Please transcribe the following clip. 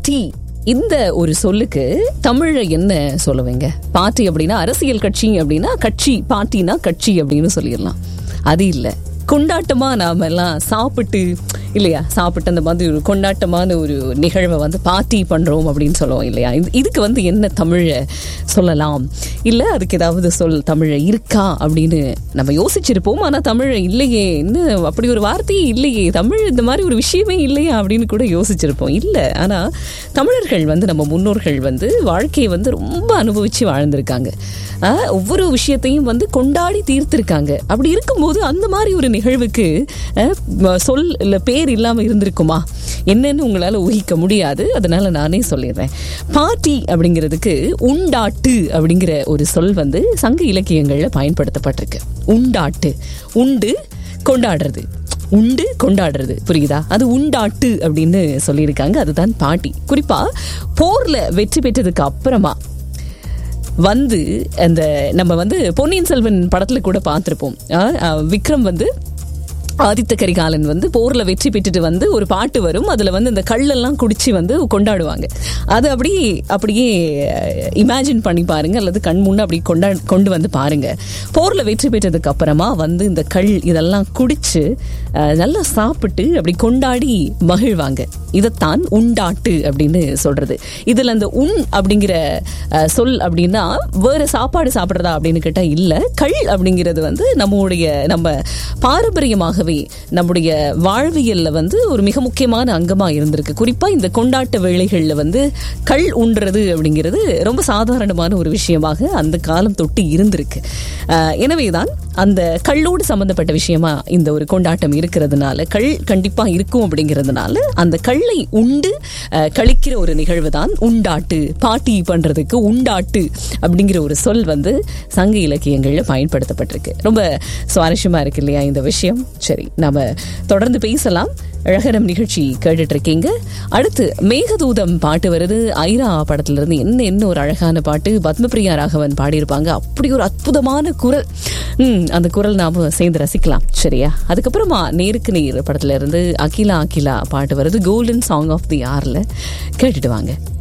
party இந்த ஒரு சொல்லுக்கு தமிழ்ல என்ன சொல்லுவீங்க பார்ட்டி அப்படின்னா அரசியல் கட்சி அப்படின்னா கட்சி பார்ட்டினா கட்சி அப்படின்னு சொல்லிடலாம் அது இல்லை கொண்டாட்டமா நாம எல்லாம் சாப்பிட்டு இல்லையா சாப்பிட்டு அந்த மாதிரி ஒரு கொண்டாட்டமான ஒரு நிகழ்வை வந்து பார்ட்டி பண்றோம் அப்படின்னு சொல்லுவோம் இல்லையா இது- இதுக்கு வந்து என்ன தமிழ சொல்லலாம் இல்ல அதுக்கு ஏதாவது சொல் தமிழ இருக்கா அப்படின்னு நம்ம யோசிச்சிருப்போம் ஆனா தமிழ இல்லையே இன்னும் அப்படி ஒரு வார்த்தையே இல்லையே தமிழ் இந்த மாதிரி ஒரு விஷயமே இல்லையா அப்படின்னு கூட யோசிச்சிருப்போம் இல்ல ஆனா தமிழர்கள் வந்து நம்ம முன்னோர்கள் வந்து வாழ்க்கையை வந்து ரொம்ப அனுபவிச்சு வாழ்ந்திருக்காங்க ஆஹ், ஒவ்வொரு விஷயத்தையும் வந்து கொண்டாடி தீர்த்திருக்காங்க அப்படி இருக்கும்போது அந்த மாதிரி ஒரு நிகழ்வுக்கு ஆஹ், ம- சொல் இல்ல பேர் இல்லாம இருந்திருக்குமா என்னன்னு உங்களால ஊகிக்க முடியாது அதனால நானே சொல்லிடுறேன் பார்ட்டி அப்படிங்கிறதுக்கு உண்டாட்டு அப்படிங்கிற ஒரு சொல் வந்து சங்க இலக்கியங்கள்ல பயன்படுத்தப்பட்டிருக்கு உண்டாட்டு உண்டு கொண்டாடுறது உண்டு கொண்டாடுறது புரியுதா அது உண்டாட்டு அப்படின்னு சொல்லியிருக்காங்க அதுதான் பாட்டி குறிப்பா போர்ல வெற்றி பெற்றதுக்கு அப்புறமா வந்து அந்த நம்ம வந்து பொன்னியின் செல்வன் படத்துல கூட பார்த்திருப்போம் ஆ, ஆ, விக்ரம் வந்து ஆதித்த கரிகாலன் வந்து போர்ல வெற்றி பெற்றுட்டு வந்து ஒரு பாட்டு வரும் அதுல வந்து இந்த கள்ளெல்லாம் குடிச்சு வந்து கொண்டாடுவாங்க அது அப்படியே அப்படியே இமேஜின் பண்ணி பாருங்க அல்லது கண் முன்ன அப்படி கொண்டா கொண்டு வந்து பாருங்க போர்ல வெற்றி பெற்றதுக்கு அப்புறமா வந்து இந்த கள் இதெல்லாம் குடிச்சு அஹ், நல்லா சாப்பிட்டு அப்படி கொண்டாடி மகிழ்வாங்க இதைத்தான் உண்டாட்டு அப்படின்னு சொல்றது இதுல அந்த உண் அப்படிங்கிற அஹ், சொல் அப்படின்னா வேற சாப்பாடு சாப்பிட்றதா அப்படின்னு கேட்டா இல்ல கள் அப்படிங்கிறது வந்து நம்முடைய நம்ம பாரம்பரியமாகவே நம்முடைய வாழ்வியல்ல வந்து ஒரு மிக முக்கியமான அங்கமா இருந்திருக்கு குறிப்பா இந்த கொண்டாட்ட வேளைகள்ல வந்து கள் உண்றது அப்படிங்கிறது ரொம்ப சாதாரணமான ஒரு விஷயமாக அந்த காலம் தொட்டு இருந்திருக்கு அஹ், எனவேதான் அந்த கள்ளோடு சம்பந்தப்பட்ட விஷயமா இந்த ஒரு கொண்டாட்டம் இருக்கிறதுனால கள் கண்டிப்பா இருக்கும் அப்படிங்கிறதுனால அந்த கல்லை உண்டு அஹ், கழிக்கிற ஒரு நிகழ்வு தான் உண்டாட்டு பாட்டி பண்றதுக்கு உண்டாட்டு அப்படிங்கிற ஒரு சொல் வந்து சங்க இலக்கியங்கள்ல பயன்படுத்தப்பட்டிருக்கு ரொம்ப சுவாரஸ்யமா இருக்கு இல்லையா இந்த விஷயம் சரி நாம தொடர்ந்து பேசலாம் அழகரம் நிகழ்ச்சி கேட்டுட்டு இருக்கீங்க அடுத்து மேகதூதம் பாட்டு வருது ஐரா படத்துல இருந்து என்ன என்ன ஒரு அழகான பாட்டு பத்மபிரியா ராகவன் பாடியிருப்பாங்க அப்படி ஒரு அற்புதமான குரல் ம், அந்த குரல் நாம சேர்ந்து ரசிக்கலாம் சரியா அதுக்கப்புறமா நேருக்கு நேர் படத்துல இருந்து அகிலா அகிலா பாட்டு வருது கோல்டன் சாங் ஆஃப் தி ஆர்ல கேட்டுட்டு வாங்க